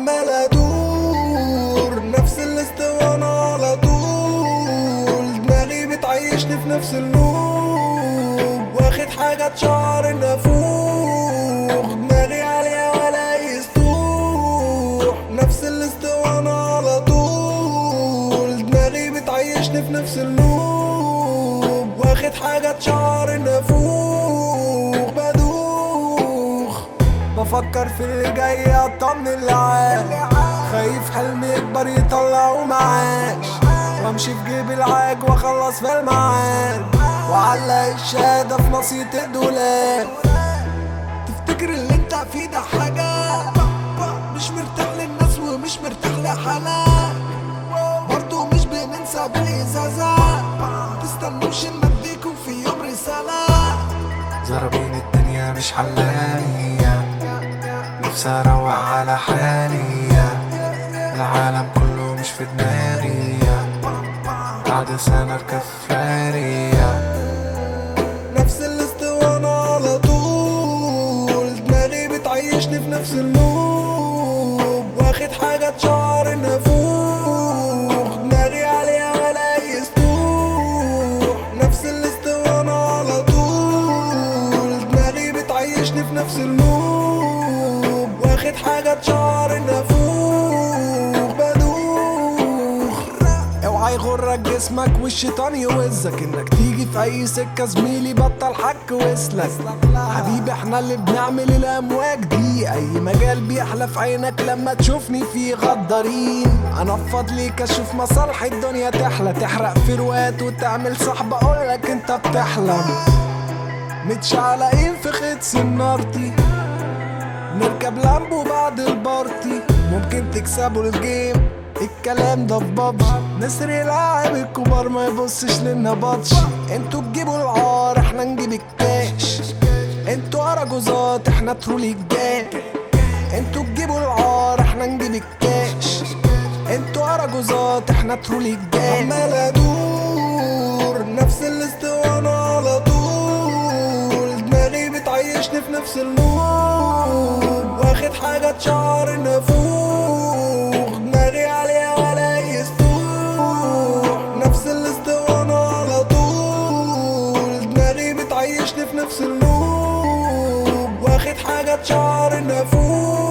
عمال ادور نفس الاسطوانة على طول دماغي بتعيشني في نفس اللوب واخد حاجة تشعر ان افوق دماغي عالية ولا يسطوح نفس الاسطوانة على طول دماغي بتعيشني في نفس اللوب واخد حاجة تشعر ان افوق بدوخ بفكر في اللي جاي اطمن اللي عاش خايف حلمي يكبر يطلعه معاش وامشي في جيب العاج واخلص في المعاد وعلق الشهادة في نصية الدولاب تفتكر اللي انت فيه ده حاجة مش مرتاح للناس ومش مرتاح لحالك برضه مش بننسى بالإزازة تستنوش ان اديكم في يوم رسالة ضربين الدنيا مش حلالية نفسي اروق على حالي العالم كله مش في دماغي بعد سنة اركب فارية نفس الاسطوانة على طول دماغي بتعيشني في نفس اللوب واخد حاجة تشعر ان افوق دماغي عالية ولا يسطوح نفس الاسطوانة على طول دماغي بتعيشني في نفس اللوب واخد حاجة تشعر ان افوق بدوخ اوعى يغرك جسمك والشيطان يوزك انك تيجي في اي سكه زميلي بطل حك واسلك حبيبي احنا اللي بنعمل الامواج دي اي مجال بيحلى في عينك لما تشوفني فيه غدارين انفض ليك اشوف مصالح الدنيا تحلى تحرق في روات وتعمل صاحب اقولك انت بتحلم متشعلقين في خيط سنارتي نركب لامبو بعد البارتي ممكن تكسبوا الجيم الكلام ده في بابجي نسري لاعب الكبار ما يبصش لنا بطش انتوا تجيبوا العار احنا نجيب الكاش انتوا اراجوزات احنا ترولي الجاي انتوا تجيبوا العار احنا نجيب الكاش انتوا اراجوزات احنا ترولي الجاي عمال ادور نفس الاسطوانة على طول دماغي بتعيشني في نفس اللوب واخد حاجة تشعر ان افوق دماغي عالية ولا يسطوح نفس الاسطوانة على طول دماغي بتعيشني في نفس اللوب واخد حاجة تشعر ان افوق